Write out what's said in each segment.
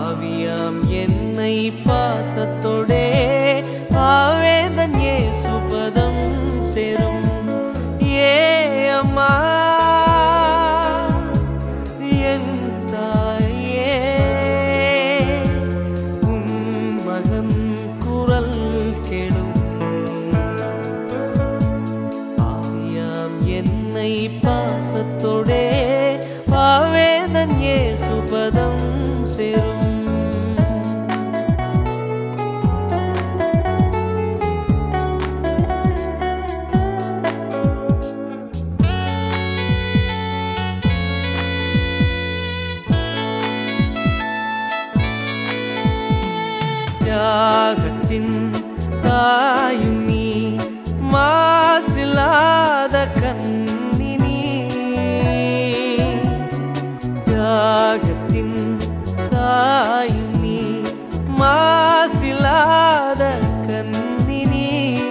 ஆவியாம் என்னை பாசத்தோடே ஆவேதன் ஏசுபதம் சேரும் ஏ அம்மா என் தாயே உம் மகன் குரல் கெடும் ஆவியாம் என்னை பாசத்தோடே ஆவேதன் ஏசுபதம் சேரும் தியாகத்தின் தாயும் நீ மாசில்லாத கண்ணினி தியாகத்தின் தாயும் நீ மாசில்லாத கண்ணினி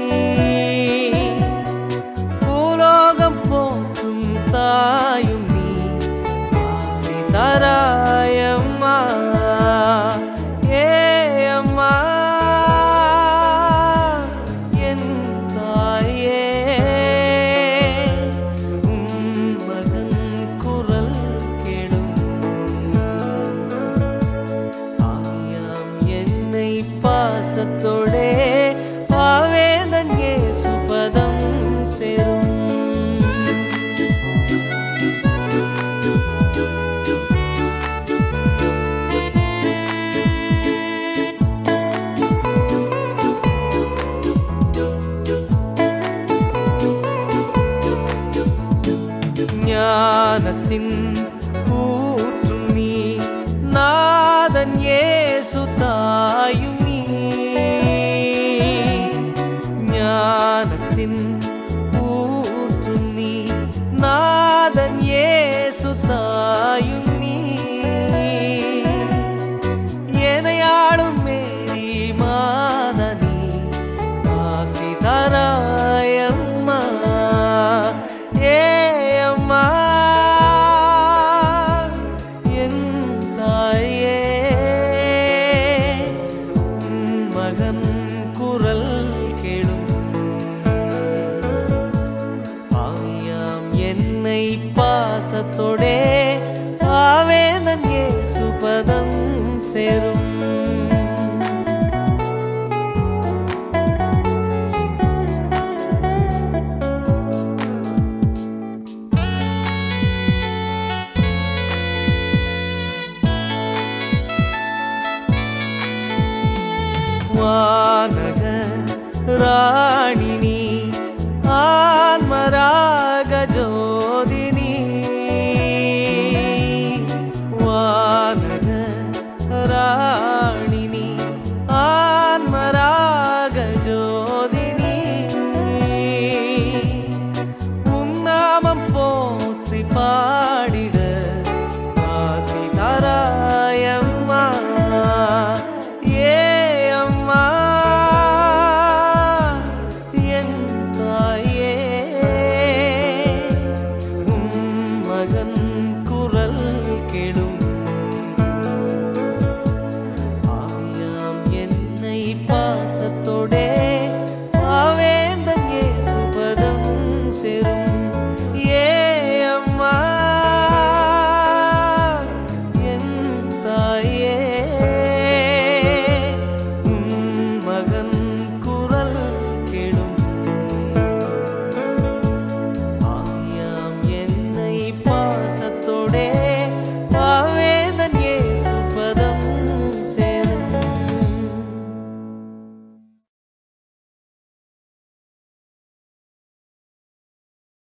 பூலோகம் போற்றும் தாயும் நீ ஆசி தராயம்மா ஏ அம்மா என் தாயே உம் மகன் குரல் கெடும் ஆயாம் என்னை பாசத்தோடே ஆவேதன் ஏசுபதம் சேரும் ஞானத்தின் ஊற்றும் நீ நாதன் ஏசு தாயும் நீ ஞானத்தின் ஊற்றும் நீ நாதன் ஏசு தாயும் நீ எனையாளும் மேரி மாதனி ஆசி தராயம்மா ஏ அம்மா என் தாயே உன் மகன் குரல் கெடும் ஆவியாம் என்னை பாசத்தோடே ஆவேதன் ஏசுபதம் சேரும் வானக ராணினி ஆன்மராக ஜோ